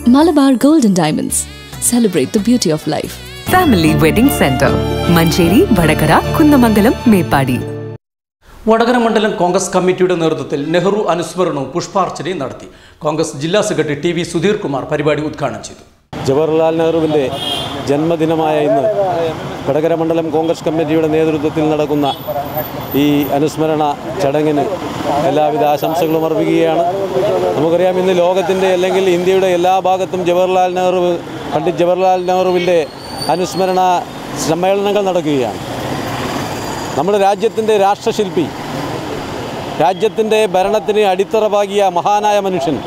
Malabar golden diamonds celebrate the beauty of life family wedding centre Manjeri Vadakara Kunnamangalam Meppadi Vadakara മണ്ഡലം Congress കമ്മിറ്റിയുടെ നേതൃത്വത്തിൽ നെഹ്റു അനുസ്മരണവും പുഷ്പാർച്ചനയും നടത്തി കോൺഗ്രസ് ജില്ലാ secretary T V Sudheer Kumar പരിപാടി ഉദ്ഘാടനം ചെയ്തു ജവഹർലാൽ നെഹ്റുവിൻ്റെ ജന്മദിനമായ ഇന്ന് വടകര മണ്ഡലം കോൺഗ്രസ് കമ്മിറ്റിയുടെ നേതൃത്വത്തിൽ നടക്കുന്ന ഈ അനുസ്മരണ ചടങ്ങിന് എല്ലാവിധ ആശംസകളും അർപ്പിക്കുകയാണ് നമുക്കറിയാം ഇന്ന് ലോകത്തിൻ്റെ അല്ലെങ്കിൽ ഇന്ത്യയുടെ എല്ലാ ഭാഗത്തും ജവഹർലാൽ നെഹ്റു പണ്ഡിറ്റ് ജവഹർലാൽ നെഹ്റുവിൻ്റെ അനുസ്മരണ സമ്മേളനങ്ങൾ നടക്കുകയാണ് നമ്മുടെ രാജ്യത്തിൻ്റെ രാഷ്ട്രശില്പി രാജ്യത്തിൻ്റെ ഭരണത്തിന് അടിത്തറ പാകിയ മഹാനായ മനുഷ്യൻ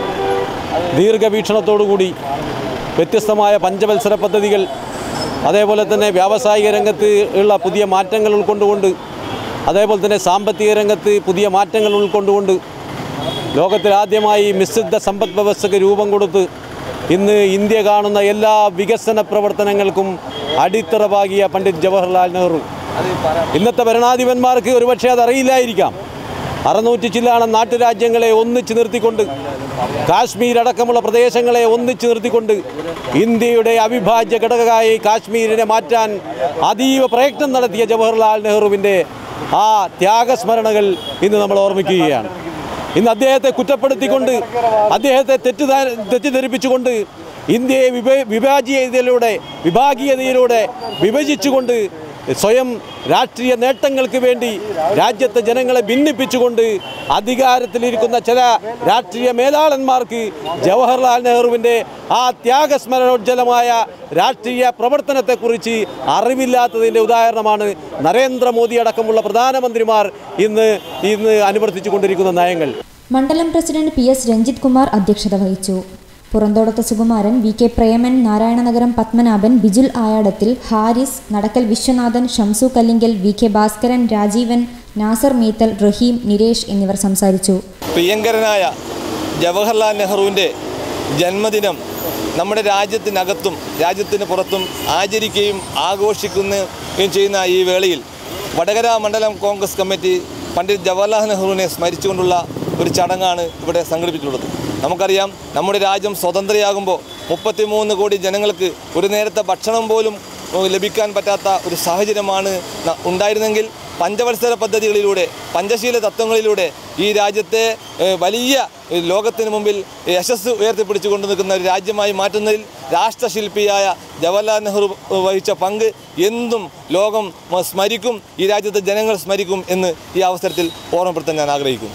ദീർഘവീക്ഷണത്തോടുകൂടി വ്യത്യസ്തമായ പഞ്ചവത്സര പദ്ധതികൾ അതേപോലെ തന്നെ വ്യാവസായിക രംഗത്ത് ഉള്ള പുതിയ മാറ്റങ്ങൾ ഉൾക്കൊണ്ടുകൊണ്ട് അതേപോലെ തന്നെ സാമ്പത്തിക രംഗത്ത് പുതിയ മാറ്റങ്ങൾ ഉൾക്കൊണ്ടുകൊണ്ട് ലോകത്തിൽ ആദ്യമായി മിശ്രിത സമ്പദ് വ്യവസ്ഥയ്ക്ക് രൂപം കൊടുത്ത് ഇന്ന് ഇന്ത്യ കാണുന്ന എല്ലാ വികസന പ്രവർത്തനങ്ങൾക്കും അടിത്തറ പാകിയ പണ്ഡിറ്റ് ജവഹർലാൽ നെഹ്റു ഇന്നത്തെ ഭരണാധിപന്മാർക്ക് ഒരുപക്ഷെ അതറിയില്ലായിരിക്കാം അറുന്നൂറ്റി ചില്ലാണ് നാട്ടുരാജ്യങ്ങളെ ഒന്നിച്ചു നിർത്തിക്കൊണ്ട് കാശ്മീർ അടക്കമുള്ള പ്രദേശങ്ങളെ ഒന്നിച്ചു നിർത്തിക്കൊണ്ട് ഇന്ത്യയുടെ അവിഭാജ്യ ഘടകമായി കാശ്മീരിനെ മാറ്റാൻ അതീവ പ്രയത്നം നടത്തിയ ജവഹർലാൽ നെഹ്റുവിൻ്റെ ആ ത്യാഗസ്മരണകൾ ഇന്ന് നമ്മൾ ഓർമ്മിക്കുകയാണ് ഇന്ന് അദ്ദേഹത്തെ കുറ്റപ്പെടുത്തിക്കൊണ്ട് അദ്ദേഹത്തെ തെറ്റിദ്ധാ തെറ്റിദ്ധരിപ്പിച്ചുകൊണ്ട് ഇന്ത്യയെ വിഭ വിഭാജീയതയിലൂടെ വിഭാഗീയതയിലൂടെ വിഭജിച്ചുകൊണ്ട് സ്വയം രാഷ്ട്രീയ നേട്ടങ്ങൾക്ക് വേണ്ടി രാജ്യത്തെ ജനങ്ങളെ ഭിന്നിപ്പിച്ചുകൊണ്ട് അധികാരത്തിലിരിക്കുന്ന ചില രാഷ്ട്രീയ മേലാളന്മാർക്ക് ജവഹർലാൽ നെഹ്റുവിൻ്റെ ആ ത്യാഗസ്മരണോജ്ജലമായ രാഷ്ട്രീയ പ്രവർത്തനത്തെക്കുറിച്ച് അറിവില്ലാത്തതിൻ്റെ ഉദാഹരണമാണ് നരേന്ദ്രമോദി അടക്കമുള്ള പ്രധാനമന്ത്രിമാർ ഇന്ന് ഇന്ന് അനുവർത്തിച്ചു കൊണ്ടിരിക്കുന്ന നയങ്ങൾ മണ്ഡലം president P S Ranjith Kumar അധ്യക്ഷത വഹിച്ചു Puranthodath Sukumaran V K Preman Narayananagaram Padmanabhan Bijul Ayadathil Haris Nadakkal Viswanathan Shamsu Kallingal V K Bhaskaran Rajeevan Nasser Meethal Raheem Niresh എന്നിവർ സംസാരിച്ചു പ്രിയങ്കരനായ ജവഹർലാൽ നെഹ്റുവിൻ്റെ ജന്മദിനം നമ്മുടെ രാജ്യത്തിനകത്തും രാജ്യത്തിന് പുറത്തും ആചരിക്കുകയും ആഘോഷിക്കുകയും ചെയ്യുന്ന ഈ വേളയിൽ വടകര മണ്ഡലം കോൺഗ്രസ് കമ്മിറ്റി പണ്ഡിറ്റ് ജവഹർലാൽ നെഹ്റുവിനെ സ്മരിച്ചുകൊണ്ടുള്ള ഒരു ചടങ്ങാണ് ഇവിടെ സംഘടിപ്പിച്ചിട്ടുള്ളത് നമുക്കറിയാം നമ്മുടെ രാജ്യം സ്വതന്ത്രയാകുമ്പോൾ മുപ്പത്തിമൂന്ന് കോടി ജനങ്ങൾക്ക് ഒരു നേരത്തെ ഭക്ഷണം പോലും ഏഹ്, ലഭിക്കാൻ പറ്റാത്ത ഒരു സാഹചര്യമാണ് ന- ഉണ്ടായിരുന്നെങ്കിൽ പഞ്ചവത്സര പദ്ധതികളിലൂടെ പഞ്ചശീല തത്വങ്ങളിലൂടെ ഈ രാജ്യത്തെ ഏഹ്, വലിയ ഏഹ്, ലോകത്തിന് മുമ്പിൽ യശസ് ഉയർത്തിപ്പിടിച്ചുകൊണ്ട് നിൽക്കുന്ന ഒരു രാജ്യമായി മാറ്റുന്നതിൽ രാഷ്ട്രശില്പിയായ ജവഹർലാൽ നെഹ്റു വഹിച്ച പങ്ക് എന്തും ലോകം മ- സ്മരിക്കും ഈ രാജ്യത്തെ ജനങ്ങൾ സ്മരിക്കും എന്ന് ഈ അവസരത്തിൽ ഓർമ്മപ്പെടുത്താൻ ഞാൻ ആഗ്രഹിക്കുന്നു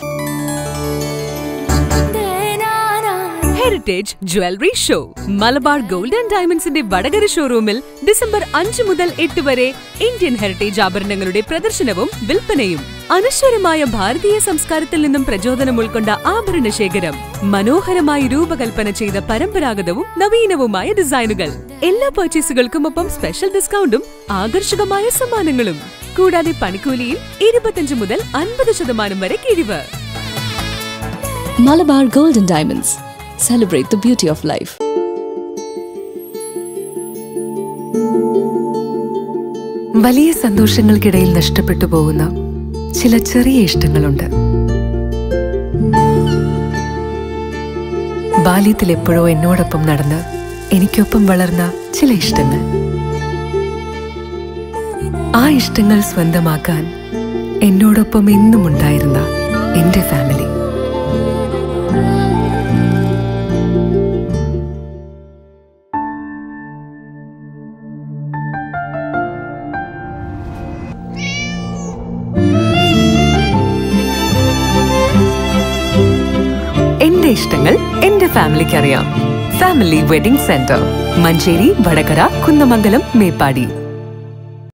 heritage jewellery show Malabar gold and ഡയമണ്ട്സിന്റെ വടകര ഷോറൂമിൽ ഡിസംബർ അഞ്ച് മുതൽ എട്ട് വരെ ഇന്ത്യൻ ഹെറിറ്റേജ് ആഭരണങ്ങളുടെ പ്രദർശനവും വിൽപ്പനയും അനശ്വരമായ ഭാരതീയ സംസ്കാരത്തിൽ നിന്നും പ്രചോദനം ഉൾക്കൊണ്ട ആഭരണ ശേഖരം മനോഹരമായി രൂപകൽപ്പന ചെയ്ത പരമ്പരാഗതവും നവീനവുമായ ഡിസൈനുകൾ എല്ലാ പർച്ചേസുകൾക്കും ഒപ്പം സ്പെഷ്യൽ ഡിസ്കൗണ്ടും ആകർഷകമായ സമ്മാനങ്ങളും കൂടാതെ പണിക്കൂലിയിൽ ഇരുപത്തിയഞ്ച് മുതൽ അൻപത് ശതമാനം വരെ കിഴിവ് Malabar golden diamonds celebrate the beauty of life വലിയ സന്തോഷങ്ങൾക്കിടയിൽ നഷ്ടപ്പെട്ടു പോകുന്ന ചില ചെറിയ ഇഷ്ടങ്ങളുണ്ട് ബാല്യത്തിൽ എപ്പോഴോ എന്നോടൊപ്പം നടന്ന് എനിക്കൊപ്പം വളർന്ന ചില ഇഷ്ടങ്ങൾ ആ ഇഷ്ടങ്ങൾ സ്വന്തമാക്കാൻ എന്നോടൊപ്പം എന്നും ഉണ്ടായിരുന്ന എന്റെ ഫാമിലി എന്റെ ഇഷ്ടങ്ങൾ എന്റെ ഫാമിലിക്ക് അറിയാം family wedding centre Manjeri Vadakara Kunnamangalam Meppadi